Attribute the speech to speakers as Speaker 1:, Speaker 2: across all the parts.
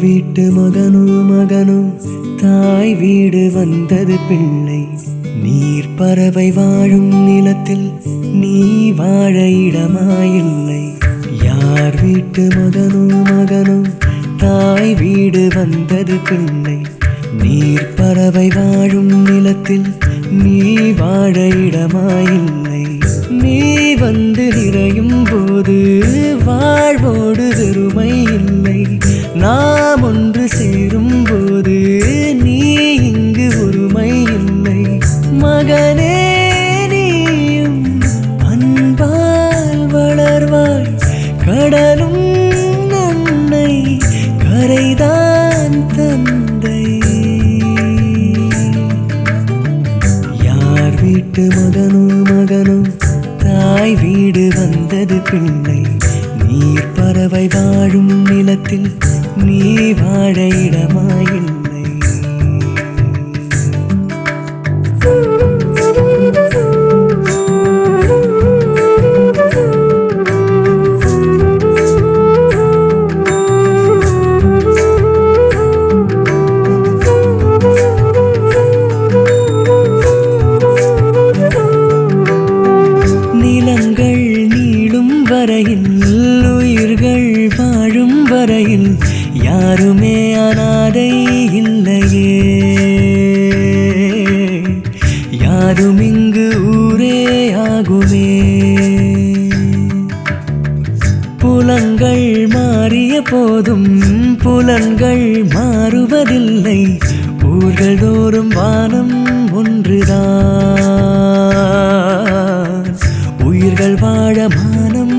Speaker 1: வீட்டு மகனோ மகனோ தாய் வீடு வந்தது பிள்ளை நீர் பறவை வாழும் நிலத்தில் நீ வாழ இடமாயில்லை யார் வீட்டு மகனோ மகனோ தாய் வீடு வந்தது பிள்ளை நீர் பறவை வாழும் நிலத்தில் நீ வாழ இடமாயில்லை நீ வந்து நிறையும் போது வாழ்வோடு வெறுமை இல்லை நாம் ஒன்று சேரும் போது நீ இங்கு ஒருமை இல்லை மகனே நீயும் அன்பால் வளர்வாய் கடலும் நன்னை கரைதான் தந்தை யார் வீட்டு மகனோ மகனோ தாய் வீடு வந்தது பிள்ளை நீர் பறவை வாழும் நிலத்தில் நீ வாழ இடமாயில்லை நிலங்கள் நீளும் வரையில் உயிர்கள் வாழும் வரையில் யாருமே அனாதை இல்லையே யாரும் இங்கு ஊரே ஆகுமே புலங்கள் மாறிய போதும் புலன்கள் மாறுவதில்லை ஊர்கள் தோறும் வானம் ஒன்றுதான் உயிர்கள் வாழ மானம்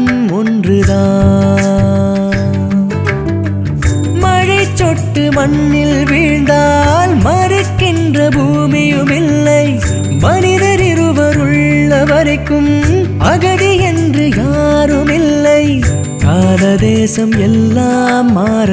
Speaker 1: ஒன்றுதான் மழை சொட்டு மண்ணில் வீழ்ந்தால் மறுக்கின்ற பூமியும் இல்லை மனிதர் இருவர் உள்ள வரைக்கும் அகதி என்று யாரும் இல்லை கால தேசம் எல்லாம்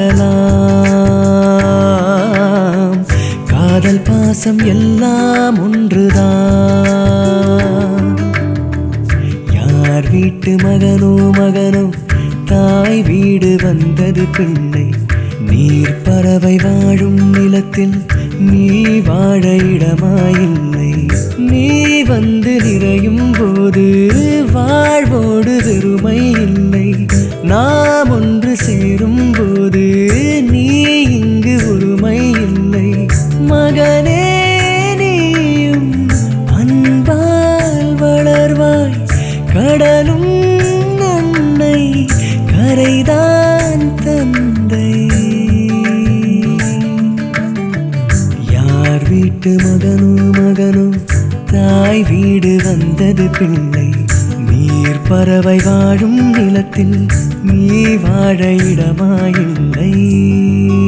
Speaker 1: மாறலாம் காதல் பாசம் எல்லாம் ஒன்றுதான் யார் வீட்டு மகனோ மகனோ தாய் வீடு வந்தது பிள்ளை நீர் பறவை வாழும் நிலத்தில் நீ வாழ இடமாயில்லை நீ வந்து நிறையும் போது வாழ்வோடு வெறுமை இல்லை நாம் ஒன்று சேரும் போது நீ இங்கு ஒருமை இல்லை மகனே நீயும் அன்பால் வளர்வாய் கடலும் நன்னை கரைதான் தந்தை யார் வீட்டு மகனோ மகனோ தாய் வீடு வந்தது பிள்ளை நீர் பறவை வாழும் நிலத்தில் நீ வாழ இடமாயில்லை